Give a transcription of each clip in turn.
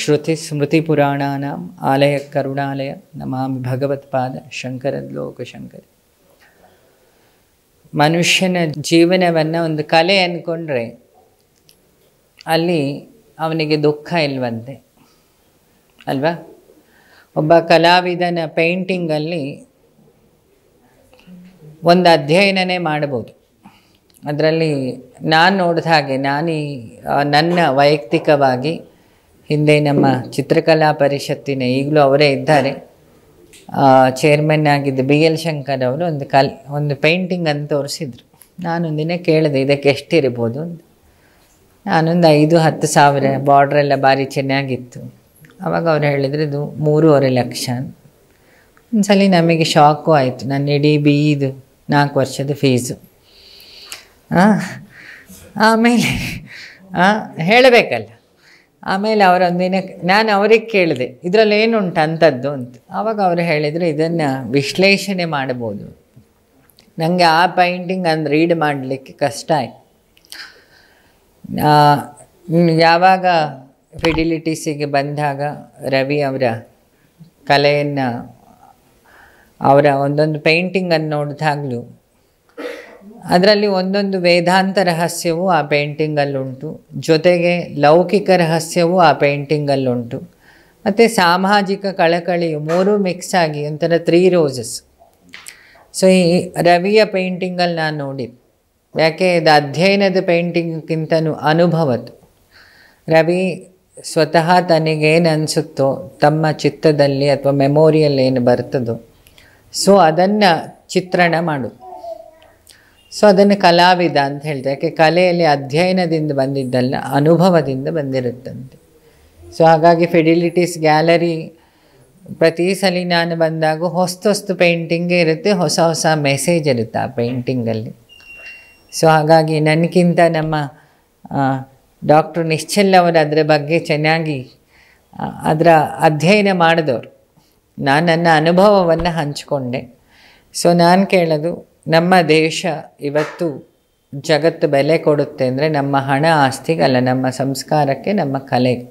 ಶ್ರುತಿಸ್ಮೃತಿಪುರಾಣಾನಾಂ ಆಲಯ ಕರುಣಾಲಯ ನಮಾಮಿ ಭಗವತ್ಪಾದ ಶಂಕರದ್ಲೋಕ ಶಂಕರ ಮನುಷ್ಯನ ಜೀವನವನ್ನು ಒಂದು ಕಲೆ ಅಂದ್ಕೊಂಡ್ರೆ ಅಲ್ಲಿ ಅವನಿಗೆ ದುಃಖ ಇಲ್ವಂತೆ ಅಲ್ವಾ ಒಬ್ಬ ಕಲಾವಿದನ ಪೇಂಟಿಂಗಲ್ಲಿ ಒಂದು ಅಧ್ಯಯನನೇ ಮಾಡ್ಬೋದು ಅದರಲ್ಲಿ ನಾನು ನೋಡಿದ ಹಾಗೆ ನಾನು ಈ ಆ, ನನ್ನ ವೈಯಕ್ತಿಕವಾಗಿ ಹಿಂದೆ ನಮ್ಮ ಚಿತ್ರಕಲಾ ಪರಿಷತ್ತಿನ ಈಗಲೂ ಅವರೇ ಇದ್ದಾರೆ ಚೇರ್ಮನ್ ಆಗಿದ್ದ ಬಿ ಎಲ್ ಶಂಕರ್ ಅವರು ಒಂದು ಕಲ್ ಒಂದು ಪೇಂಟಿಂಗ್ ಅಂತ ತೋರಿಸಿದ್ರು ನಾನೊಂದಿನ ಕೇಳಿದೆ ಇದಕ್ಕೆ ಎಷ್ಟಿರ್ಬೋದು ಅಂತ ನಾನೊಂದು ಐದು ಹತ್ತು ಸಾವಿರ ಬಾರ್ಡ್ರ್ ಎಲ್ಲ ಭಾರಿ ಚೆನ್ನಾಗಿತ್ತು ಅವಾಗ ಅವ್ರು ಹೇಳಿದ್ರು ಇದು ಮೂರುವರೆ ಲಕ್ಷ ಅಂತ ಒಂದ್ಸಲಿ ನಮಗೆ ಶಾಕು ಆಯಿತು ನನ್ನ ಇಡೀ ಬಿ ಇದು ನಾಲ್ಕು ವರ್ಷದ ಫೀಸು ಆಮೇಲೆ ಹೇಳಬೇಕಲ್ಲ ಆಮೇಲೆ ಅವರೊಂದಿನ ನಾನು ಅವ್ರಿಗೆ ಕೇಳಿದೆ ಇದರಲ್ಲಿ ಏನುಂಟು ಅಂಥದ್ದು ಅಂತ ಆವಾಗ ಅವರು ಹೇಳಿದರು ಇದನ್ನು ವಿಶ್ಲೇಷಣೆ ಮಾಡ್ಬೋದು ನನಗೆ ಆ ಪೈಂಟಿಂಗ್ ಅಂದು ರೀಡ್ ಮಾಡಲಿಕ್ಕೆ ಕಷ್ಟ ಆಯ್ತು ಆ, ಹ್ಮ್, ಯಾವಾಗ ಫಿಡಿಲಿಟೀಸಿಗೆ ಬಂದಾಗ ರವಿ ಅವರ ಕಲೆಯನ್ನು ಅವರ ಒಂದೊಂದು ಪೇಂಟಿಂಗನ್ನು ನೋಡಿದಾಗಲೂ ಅದರಲ್ಲಿ ಒಂದೊಂದು ವೇದಾಂತ ರಹಸ್ಯವೂ ಆ ಪೇಂಟಿಂಗಲ್ಲುಂಟು ಜೊತೆಗೆ ಲೌಕಿಕ ರಹಸ್ಯವೂ ಆ ಪೇಂಟಿಂಗಲ್ಲುಂಟು ಮತ್ತು ಸಾಮಾಜಿಕ ಕಳಕಳಿಯು ಮೂರೂ ಮಿಕ್ಸ್ ಆಗಿ ಒಂಥರ ತ್ರೀ ರೋಸಸ್ ಸೊ ಈ ರವಿಯ ಪೇಂಟಿಂಗಲ್ಲಿ ನಾನು ನೋಡಿದ್ದು ಯಾಕೆ ಇದು ಅಧ್ಯಯನದ ಪೇಂಟಿಂಗ್ಗಿಂತನೂ ಅನುಭವದ್ದು ರವಿ ಸ್ವತಃ ತನಗೇನು ಅನಿಸುತ್ತೋ ತಮ್ಮ ಚಿತ್ತದಲ್ಲಿ ಅಥವಾ ಮೆಮೋರಿಯಲ್ಲಿ ಏನು ಬರ್ತದೋ ಸೊ ಅದನ್ನು ಚಿತ್ರಣ ಮಾಡೋದು ಸೊ ಅದನ್ನು ಕಲಾವಿದ ಅಂತ ಹೇಳ್ತಾರೆ ಯಾಕೆ ಕಲೆಯಲ್ಲಿ ಅಧ್ಯಯನದಿಂದ ಬಂದಿದ್ದಲ್ಲ ಅನುಭವದಿಂದ ಬಂದಿರುತ್ತಂತೆ ಸೊ ಹಾಗಾಗಿ ಫಿಡಿಲಿಟೀಸ್ ಗ್ಯಾಲರಿ ಪ್ರತಿ ಸಲ ನಾನು ಬಂದಾಗ ಹೊಸ್ತು ಹೊಸ್ತು ಪೇಂಟಿಂಗೇ ಇರುತ್ತೆ ಹೊಸ ಹೊಸ ಮೆಸೇಜ್ ಇರುತ್ತೆ ಆ ಪೇಂಟಿಂಗಲ್ಲಿ ಸೊ ಹಾಗಾಗಿ ನನಗಿಂತ ನಮ್ಮ ಡಾಕ್ಟ್ರ್ ನಿಶ್ಚಲ್ ಅವರು ಅದರ ಬಗ್ಗೆ ಚೆನ್ನಾಗಿ ಆ, ಅದರ ಅಧ್ಯಯನ ಮಾಡಿದವರು ನಾನು ನನ್ನ ಅನುಭವವನ್ನು ಹಂಚಿಕೊಂಡೆ ಸೊ ನಾನು ಕೇಳೋದು ನಮ್ಮ ದೇಶ ಇವತ್ತು ಜಗತ್ತು ಬೆಲೆ ಕೊಡುತ್ತೆ ಅಂದರೆ ನಮ್ಮ ಹಣ ಆಸ್ತಿಗಲ್ಲ ನಮ್ಮ ಸಂಸ್ಕಾರಕ್ಕೆ ನಮ್ಮ ಕಲೆಗೆ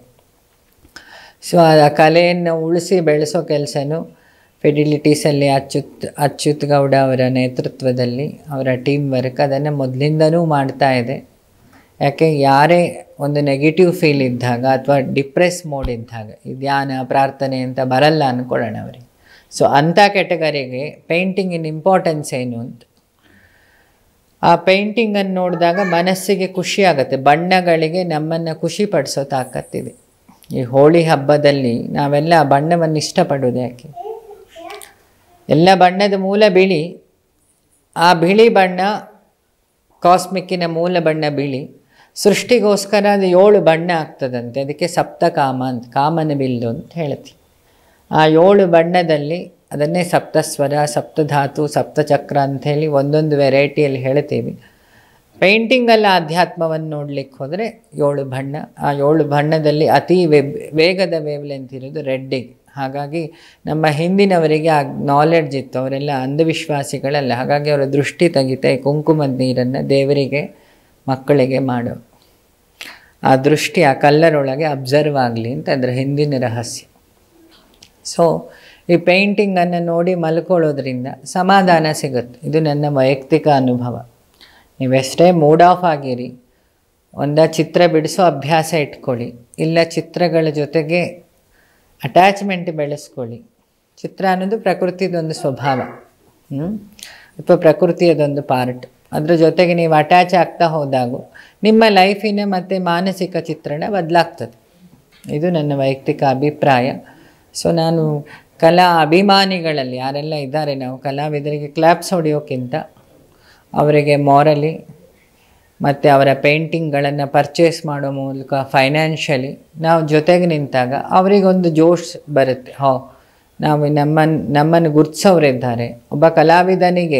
ಸೊ ಆ ಕಲೆಯನ್ನು ಉಳಿಸಿ ಬೆಳೆಸೋ ಕೆಲಸನೂ ಫೆಡಿಲಿಟೀಸಲ್ಲಿ ಅಚ್ಯುತ್ ಅಚ್ಯುತ್ ಗೌಡ ಅವರ ನೇತೃತ್ವದಲ್ಲಿ ಅವರ ಟೀಮ್ ವರ್ಕ್ ಅದನ್ನು ಮೊದಲಿಂದನೂ ಮಾಡ್ತಾ ಇದೆ ಯಾಕೆ ಯಾರೇ ಒಂದು ನೆಗೆಟಿವ್ ಫೀಲ್ ಇದ್ದಾಗ ಅಥವಾ ಡಿಪ್ರೆಸ್ ಮೋಡ್ ಇದ್ದಾಗ ಈ ಧ್ಯಾನ ಪ್ರಾರ್ಥನೆ ಅಂತ ಬರಲ್ಲ ಅಂದ್ಕೊಳ್ಳೋಣ ಅವರಿಗೆ ಸೊ ಅಂಥ ಕೆಟಗರಿಗೆ ಪೇಂಟಿಂಗಿನ ಇಂಪಾರ್ಟೆನ್ಸ್ ಏನು ಅಂತ ಆ ಪೇಂಟಿಂಗನ್ನು ನೋಡಿದಾಗ ಮನಸ್ಸಿಗೆ ಖುಷಿ ಆಗುತ್ತೆ ಬಣ್ಣಗಳಿಗೆ ನಮ್ಮನ್ನು ಖುಷಿ ಪಡಿಸೋ ತಾಕತ್ತಿದೆ ಈ ಹೋಳಿ ಹಬ್ಬದಲ್ಲಿ ನಾವೆಲ್ಲ ಆ ಬಣ್ಣವನ್ನು ಇಷ್ಟಪಡೋದು ಯಾಕೆ ಎಲ್ಲ ಬಣ್ಣದ ಮೂಲ ಬಿಳಿ ಆ ಬಿಳಿ ಬಣ್ಣ ಕಾಸ್ಮಿಕ್ಕಿನ ಮೂಲ ಬಣ್ಣ ಬಿಳಿ ಸೃಷ್ಟಿಗೋಸ್ಕರ ಅದು ಏಳು ಬಣ್ಣ ಆಗ್ತದಂತೆ ಅದಕ್ಕೆ ಸಪ್ತಕಾಮ ಅಂತ ಕಾಮನ ಬಿಲ್ಲು ಅಂತ ಹೇಳ್ತೀವಿ ಆ ಏಳು ಬಣ್ಣದಲ್ಲಿ ಅದನ್ನೇ ಸಪ್ತಸ್ವರ ಸಪ್ತಧಾತು ಸಪ್ತಚಕ್ರ ಅಂಥೇಳಿ ಒಂದೊಂದು ವೆರೈಟಿಯಲ್ಲಿ ಹೇಳ್ತೀವಿ ಪೇಂಟಿಂಗಲ್ಲಿ ಆಧ್ಯಾತ್ಮವನ್ನು ನೋಡ್ಲಿಕ್ಕೆ ಹೋದರೆ ಏಳು ಬಣ್ಣ ಆ ಏಳು ಬಣ್ಣದಲ್ಲಿ ಅತಿ ವೇ ವೇಗದ ವೇವ್ಲೆಂತ್ ಇರೋದು ರೆಡ್ಡಿಗೆ ಹಾಗಾಗಿ ನಮ್ಮ ಹಿಂದಿನವರಿಗೆ ಆ ನಾಲೆಡ್ಜ್ ಇತ್ತು ಅವರೆಲ್ಲ ಅಂಧವಿಶ್ವಾಸಿಗಳಲ್ಲ ಹಾಗಾಗಿ ಅವರ ದೃಷ್ಟಿ ತೆಗಿತೆ ಕುಂಕುಮದ ನೀರನ್ನು ದೇವರಿಗೆ ಮಕ್ಕಳಿಗೆ ಮಾಡೋ ಆ ದೃಷ್ಟಿ ಆ ಕಲ್ಲರೊಳಗೆ ಅಬ್ಸರ್ವ್ ಆಗಲಿ ಅಂತ ಅದರ ಹಿಂದಿನ ರಹಸ್ಯ ಸೊ ಈ ಪೇಂಟಿಂಗನ್ನು ನೋಡಿ ಮಲ್ಕೊಳ್ಳೋದ್ರಿಂದ ಸಮಾಧಾನ ಸಿಗುತ್ತೆ ಇದು ನನ್ನ ವೈಯಕ್ತಿಕ ಅನುಭವ ನೀವೆಷ್ಟೇ ಮೂಡ್ ಆಫ್ ಆಗಿರಿ ಒಂದ ಚಿತ್ರ ಬಿಡಿಸೋ ಅಭ್ಯಾಸ ಇಟ್ಕೊಳ್ಳಿ ಇಲ್ಲ ಚಿತ್ರಗಳ ಜೊತೆಗೆ ಅಟ್ಯಾಚ್ಮೆಂಟ್ ಬೆಳೆಸ್ಕೊಳ್ಳಿ ಚಿತ್ರ ಅನ್ನೋದು ಪ್ರಕೃತಿದೊಂದು ಸ್ವಭಾವ ಹ್ಞೂ ಅಥವಾ ಪ್ರಕೃತಿಯದೊಂದು ಪಾರ್ಟ್ ಅದ್ರ ಜೊತೆಗೆ ನೀವು ಅಟ್ಯಾಚ್ ಆಗ್ತಾ ಹೋದಾಗ ನಿಮ್ಮ ಲೈಫಿನ ಮತ್ತು ಮಾನಸಿಕ ಚಿತ್ರಣ ಬದಲಾಗ್ತದೆ ಇದು ನನ್ನ ವೈಯಕ್ತಿಕ ಅಭಿಪ್ರಾಯ ಸೊ ನಾನು ಕಲಾ ಅಭಿಮಾನಿಗಳಲ್ಲಿ ಯಾರೆಲ್ಲ ಇದ್ದಾರೆ ನಾವು ಕಲಾವಿದರಿಗೆ ಕ್ಲಾಪ್ಸ್ ಹೊಡೆಯೋಕ್ಕಿಂತ ಅವರಿಗೆ ಮಾರಲಿ ಮತ್ತು ಅವರ ಪೇಂಟಿಂಗ್ಗಳನ್ನು ಪರ್ಚೇಸ್ ಮಾಡೋ ಮೂಲಕ ಫೈನಾನ್ಷಿಯಲಿ ನಾವು ಜೊತೆಗೆ ನಿಂತಾಗ ಅವರಿಗೊಂದು ಜೋಶ್ ಬರುತ್ತೆ ಹೋ ನಾವು ನಮ್ಮನ್ನು ನಮ್ಮನ್ನು ಗುರ್ತಿಸೋರಿದ್ದಾರೆ ಒಬ್ಬ ಕಲಾವಿದನಿಗೆ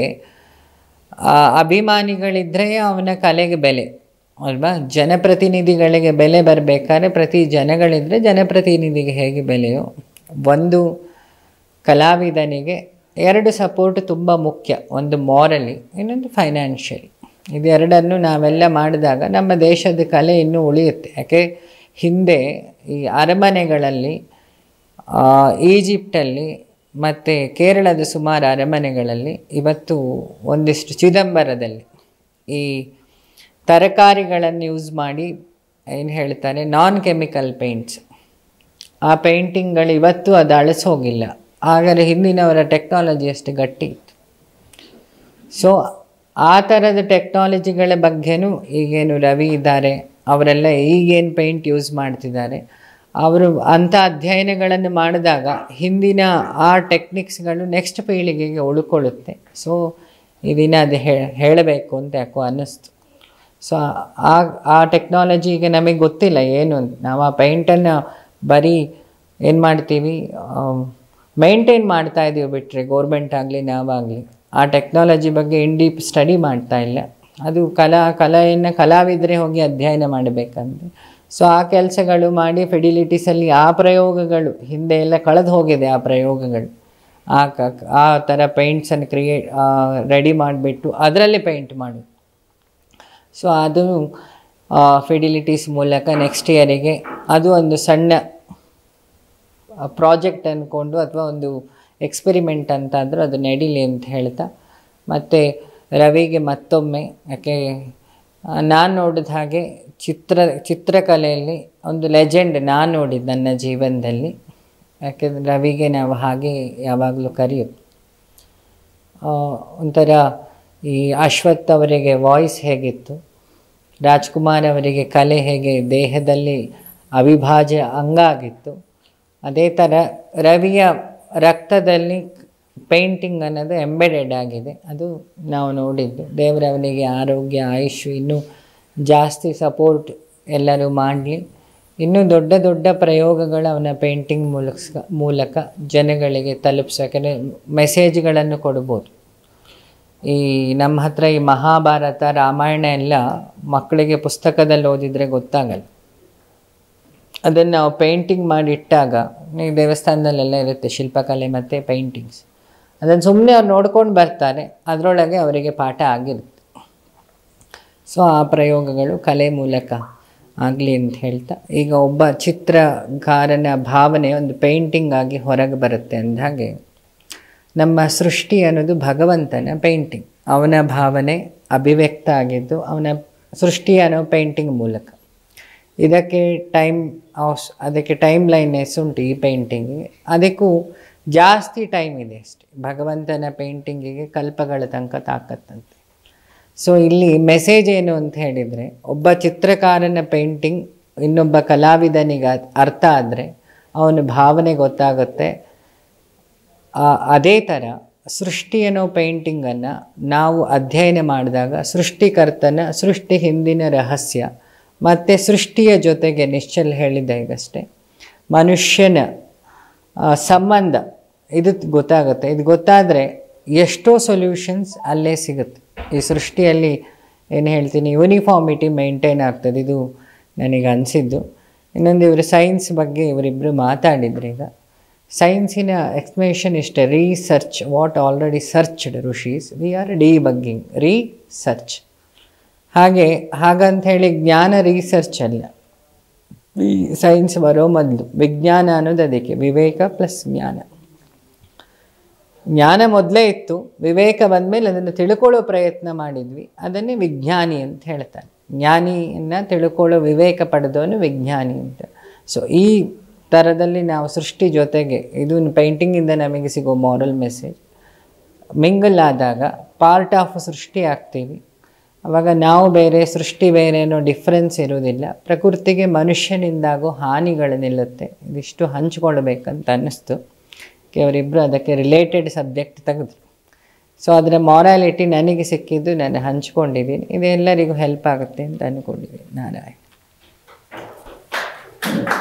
ಆ ಅಭಿಮಾನಿಗಳಿದ್ದರೆ ಅವನ ಕಲೆಗೆ ಬೆಲೆ ಅಲ್ವಾ ಜನಪ್ರತಿನಿಧಿಗಳಿಗೆ ಬೆಲೆ ಬರಬೇಕಾದ್ರೆ ಪ್ರತಿ ಜನಗಳಿದ್ದರೆ ಜನಪ್ರತಿನಿಧಿಗೆ ಹೇಗೆ ಬೆಲೆಯೋ ಒಂದು ಕಲಾವಿದನಿಗೆ ಎರಡು ಸಪೋರ್ಟ್ ತುಂಬ ಮುಖ್ಯ ಒಂದು ಮಾರಲಿ ಇನ್ನೊಂದು ಫೈನಾನ್ಷಿಯಲಿ ಇದೆರಡನ್ನು ನಾವೆಲ್ಲ ಮಾಡಿದಾಗ ನಮ್ಮ ದೇಶದ ಕಲೆ ಇನ್ನೂ ಉಳಿಯುತ್ತೆ ಯಾಕೆ ಹಿಂದೆ ಈ ಅರಮನೆಗಳಲ್ಲಿ ಆ, ಈಜಿಪ್ಟಲ್ಲಿ ಮತ್ತು ಕೇರಳದ ಸುಮಾರು ಅರಮನೆಗಳಲ್ಲಿ ಇವತ್ತು ಒಂದಿಷ್ಟು ಚಿದಂಬರದಲ್ಲಿ ಈ ತರಕಾರಿಗಳನ್ನು ಯೂಸ್ ಮಾಡಿ ಏನು ಹೇಳ್ತಾರೆ ನಾನ್ ಕೆಮಿಕಲ್ ಪೇಂಟ್ಸ್ ಆ ಪೇಂಟಿಂಗ್ಗಳು ಇವತ್ತು ಅದು ಅಳಿಸೋಗಿಲ್ಲ ಆದರೆ ಹಿಂದಿನವರ ಟೆಕ್ನಾಲಜಿ ಅಷ್ಟು ಗಟ್ಟಿ ಇತ್ತು ಸೊ ಆ ಥರದ ಟೆಕ್ನಾಲಜಿಗಳ ಬಗ್ಗೆನೂ ಈಗೇನು ರವಿ ಇದ್ದಾರೆ ಅವರೆಲ್ಲ ಈಗೇನು ಪೇಂಟ್ ಯೂಸ್ ಮಾಡ್ತಿದ್ದಾರೆ ಅವರು ಅಂಥ ಅಧ್ಯಯನಗಳನ್ನು ಮಾಡಿದಾಗ ಹಿಂದಿನ ಆ ಟೆಕ್ನಿಕ್ಸ್ಗಳು ನೆಕ್ಸ್ಟ್ ಪೀಳಿಗೆಗೆ ಉಳ್ಕೊಳ್ಳುತ್ತೆ ಸೊ ಈ ದಿನ ಅದು ಹೇ- ಹೇಳಬೇಕು ಅಂತ ಯಾಕೋ ಅನ್ನಿಸ್ತು ಸೊ ಆ ಆ ಟೆಕ್ನಾಲಜಿ ಈಗ ನಮಗೆ ಗೊತ್ತಿಲ್ಲ ಏನು ಅಂತ ನಾವು ಆ ಪೇಂಟನ್ನು ಬರೀ ಏನು ಮಾಡ್ತೀವಿ ಮೇಂಟೈನ್ ಮಾಡ್ತಾ ಇದ್ದೀವಿ ಬಿಟ್ಟರೆ ಗೋರ್ಮೆಂಟ್ ಆಗಲಿ ನಾವಾಗಲಿ ಆ ಟೆಕ್ನಾಲಜಿ ಬಗ್ಗೆ ಇನ್ ಡೀಪ್ ಸ್ಟಡಿ ಮಾಡ್ತಾ ಇಲ್ಲ ಅದು ಕಲಾ ಕಲೆಯನ್ನು ಕಲಾವಿದರೇ ಹೋಗಿ ಅಧ್ಯಯನ ಮಾಡಬೇಕಂದ್ರೆ ಸೊ ಆ ಕೆಲಸಗಳು ಮಾಡಿ ಫೆಡಿಲಿಟೀಸಲ್ಲಿ ಆ ಪ್ರಯೋಗಗಳು ಹಿಂದೆ ಎಲ್ಲ ಕಳೆದು ಹೋಗಿದೆ ಆ ಪ್ರಯೋಗಗಳು ಆ ಕ ಆ ಥರ ಪೇಂಟ್ಸನ್ನು ಕ್ರಿಯೇಟ್ ರೆಡಿ ಮಾಡಿಬಿಟ್ಟು ಅದರಲ್ಲಿ ಪೇಂಟ್ ಮಾಡೋದು ಸೊ ಅದು ಫಿಡಿಲಿಟೀಸ್ ಮೂಲಕ ನೆಕ್ಸ್ಟ್ ಇಯರಿಗೆ ಅದು ಒಂದು ಸಣ್ಣ ಪ್ರಾಜೆಕ್ಟ್ ಅಂದ್ಕೊಂಡು ಅಥವಾ ಒಂದು ಎಕ್ಸ್ಪೆರಿಮೆಂಟ್ ಅಂತ ಅಂದರೂ ಅದು ನಡೀಲಿ ಅಂತ ಹೇಳ್ತಾ ಮತ್ತು ರವಿಗೆ ಮತ್ತೊಮ್ಮೆ ಯಾಕೆ ನಾನು ನೋಡಿದ ಹಾಗೆ ಚಿತ್ರ ಚಿತ್ರಕಲೆಯಲ್ಲಿ ಒಂದು ಲೆಜೆಂಡ್ ನಾನು ನೋಡಿದ್ದು ನನ್ನ ಜೀವನದಲ್ಲಿ ಯಾಕೆಂದರೆ ರವಿಗೆ ನಾವು ಹಾಗೆ ಯಾವಾಗಲೂ ಕರೆಯೋದು ಆ, ಒಂಥರ ಈ ಅಶ್ವಥ್ ಅವರಿಗೆ ವಾಯ್ಸ್ ಹೇಗಿತ್ತು ರಾಜ್ಕುಮಾರ್ ಅವರಿಗೆ ಕಲೆ ಹೇಗೆ ದೇಹದಲ್ಲಿ ಅವಿಭಾಜ್ಯ ಅಂಗ ಆಗಿತ್ತು ಅದೇ ಥರ ರವಿಯ ರಕ್ತದಲ್ಲಿ ಪೇಂಟಿಂಗ್ ಅನ್ನೋದು ಎಂಬೆಡೆಡ್ ಆಗಿದೆ ಅದು ನಾವು ನೋಡಿದ್ದು ದೇವರವನಿಗೆ ಆರೋಗ್ಯ ಆಯುಷ್ ಇನ್ನೂ ಜಾಸ್ತಿ ಸಪೋರ್ಟ್ ಎಲ್ಲರೂ ಮಾಡಲಿ ಇನ್ನೂ ದೊಡ್ಡ ದೊಡ್ಡ ಪ್ರಯೋಗಗಳು ಅವನ ಪೇಂಟಿಂಗ್ ಮೂಲಕ ಮೂಲಕ ಜನಗಳಿಗೆ ತಲುಪಿಸೋಕೆ ಮೆಸೇಜ್ಗಳನ್ನು ಕೊಡ್ಬೋದು ಈ ನಮ್ಮ ಹತ್ರ ಈ ಮಹಾಭಾರತ ರಾಮಾಯಣ ಎಲ್ಲ ಮಕ್ಕಳಿಗೆ ಪುಸ್ತಕದಲ್ಲಿ ಓದಿದರೆ ಗೊತ್ತಾಗಲ್ಲ ಅದನ್ನು ನಾವು ಪೇಂಟಿಂಗ್ ಮಾಡಿ ಇಟ್ಟಾಗ ಈ ದೇವಸ್ಥಾನದಲ್ಲೆಲ್ಲ ಇರುತ್ತೆ ಶಿಲ್ಪಕಲೆ ಮತ್ತು ಪೇಂಟಿಂಗ್ಸ್ ಅದನ್ನು ಸುಮ್ಮನೆ ಅವ್ರು ನೋಡ್ಕೊಂಡು ಬರ್ತಾರೆ ಅದರೊಳಗೆ ಅವರಿಗೆ ಪಾಠ ಆಗಿರುತ್ತೆ ಸೊ ಆ ಪ್ರಯೋಗಗಳು ಕಲೆ ಮೂಲಕ ಆಗಲಿ ಅಂತ ಹೇಳ್ತಾ ಈಗ ಒಬ್ಬ ಚಿತ್ರಕಾರನ ಭಾವನೆ ಒಂದು ಪೇಂಟಿಂಗ್ ಆಗಿ ಹೊರಗೆ ಬರುತ್ತೆ ಅಂದ ಹಾಗೆ ನಮ್ಮ ಸೃಷ್ಟಿ ಅನ್ನೋದು ಭಗವಂತನ ಪೇಂಟಿಂಗ್ ಅವನ ಭಾವನೆ ಅಭಿವ್ಯಕ್ತ ಆಗಿದ್ದು ಅವನ ಸೃಷ್ಟಿ ಅನ್ನೋ ಪೇಂಟಿಂಗ್ ಮೂಲಕ ಇದಕ್ಕೆ ಟೈಮ್ ಅದಕ್ಕೆ ಟೈಮ್ ಲೈನ್ನೆಸ್ ಉಂಟು ಈ ಪೇಂಟಿಂಗಿಗೆ ಅದಕ್ಕೂ ಜಾಸ್ತಿ ಟೈಮ್ ಇದೆ ಅಷ್ಟೇ ಭಗವಂತನ ಪೇಂಟಿಂಗಿಗೆ ಕಲ್ಪಗಳ ತನಕ ತಾಕತ್ತಂತೆ ಸೊ ಇಲ್ಲಿ ಮೆಸೇಜ್ ಏನು ಅಂತ ಹೇಳಿದರೆ ಒಬ್ಬ ಚಿತ್ರಕಾರನ ಪೇಂಟಿಂಗ್ ಇನ್ನೊಬ್ಬ ಕಲಾವಿದನಿಗೆ ಅದ್- ಅರ್ಥ ಆದರೆ ಅವನ ಭಾವನೆ ಗೊತ್ತಾಗುತ್ತೆ ಆ- ಅದೇ ಥರ ಸೃಷ್ಟಿ ಅನ್ನೋ ಪೇಂಟಿಂಗನ್ನು ನಾವು ಅಧ್ಯಯನ ಮಾಡಿದಾಗ ಸೃಷ್ಟಿಕರ್ತನ ಸೃಷ್ಟಿ ಹಿಂದಿನ ರಹಸ್ಯ ಮತ್ತು ಸೃಷ್ಟಿಯ ಜೊತೆಗೆ ನಿಶ್ಚಲ್ ಹೇಳಿದ್ದೆ ಈಗಷ್ಟೇ ಮನುಷ್ಯನ ಆ, ಸಂಬಂಧ ಇದು ಗೊತ್ತಾಗುತ್ತೆ ಇದು ಗೊತ್ತಾದರೆ ಎಷ್ಟೋ ಸೊಲ್ಯೂಷನ್ಸ್ ಅಲ್ಲೇ ಸಿಗುತ್ತೆ ಈ ಸೃಷ್ಟಿಯಲ್ಲಿ ಏನು ಹೇಳ್ತೀನಿ ಯೂನಿಫಾರ್ಮಿಟಿ ಮೇಂಟೈನ್ ಆಗ್ತದೆ ಇದು ನನಗೆ ಅನಿಸಿದ್ದು ಇನ್ನೊಂದು ಇವರು ಸೈನ್ಸ್ ಬಗ್ಗೆ ಇವರಿಬ್ಬರು ಮಾತಾಡಿದ್ರು ಈಗ ಸೈನ್ಸಿನ ಎಕ್ಸ್ಪ್ಲನೇಷನ್ ಇಷ್ಟೇ research what already searched rishis we are the bugging research ಹಾಗೆ ಹಾಗಂತ ಹೇಳಿ ಜ್ಞಾನ ರಿಸರ್ಚ್ ಅಲ್ಲ ಈ ಸೈನ್ಸ್ ಬರೋ ಮೊದಲು ವಿಜ್ಞಾನ ಅನ್ನೋದು ಅದಕ್ಕೆ ವಿವೇಕ ಪ್ಲಸ್ ಜ್ಞಾನ ಜ್ಞಾನ ಮೊದಲೇ ಇತ್ತು ವಿವೇಕ ಬಂದಮೇಲೆ ಅದನ್ನು ತಿಳ್ಕೊಳ್ಳೋ ಪ್ರಯತ್ನ ಮಾಡಿದ್ವಿ ಅದನ್ನೇ ವಿಜ್ಞಾನಿ ಅಂತ ಹೇಳ್ತಾರೆ ಜ್ಞಾನಿಯನ್ನು ತಿಳ್ಕೊಳ್ಳೋ ವಿವೇಕ ಪಡೆದವನು ವಿಜ್ಞಾನಿ ಅಂತ ಸೊ ಈ ಥರದಲ್ಲಿ ನಾವು ಸೃಷ್ಟಿ ಜೊತೆಗೆ ಇದು ಪೇಂಟಿಂಗಿಂದ ನಮಗೆ ಸಿಗೋ ಮಾರಲ್ ಮೆಸೇಜ್ ಮಿಂಗಲ್ ಆದಾಗ ಪಾರ್ಟ್ ಆಫ್ ಸೃಷ್ಟಿ ಆಗ್ತೀವಿ ಅವಾಗ ನಾವು ಬೇರೆ ಸೃಷ್ಟಿ ಬೇರೆ ಅನ್ನೋ ಡಿಫ್ರೆನ್ಸ್ ಇರೋದಿಲ್ಲ ಪ್ರಕೃತಿಗೆ ಮನುಷ್ಯನಿಂದಾಗೋ ಹಾನಿಗಳು ನಿಲ್ಲುತ್ತೆ ಇದಿಷ್ಟು ಹಂಚ್ಕೊಳ್ಬೇಕಂತ ಅನ್ನಿಸ್ತು ಅವರಿಬ್ಬರು ಅದಕ್ಕೆ ರಿಲೇಟೆಡ್ ಸಬ್ಜೆಕ್ಟ್ ತೆಗೆದ್ರು ಸೊ ಅದರ ಮಾರಾಲಿಟಿ ನನಗೆ ಸಿಕ್ಕಿದ್ದು ನಾನು ಹಂಚ್ಕೊಂಡಿದ್ದೀನಿ ಇದು ಎಲ್ಲರಿಗೂ ಹೆಲ್ಪ್ ಆಗುತ್ತೆ ಅಂತ ಅಂದ್ಕೊಂಡಿದ್ದೀನಿ ನಾರಾಯಣ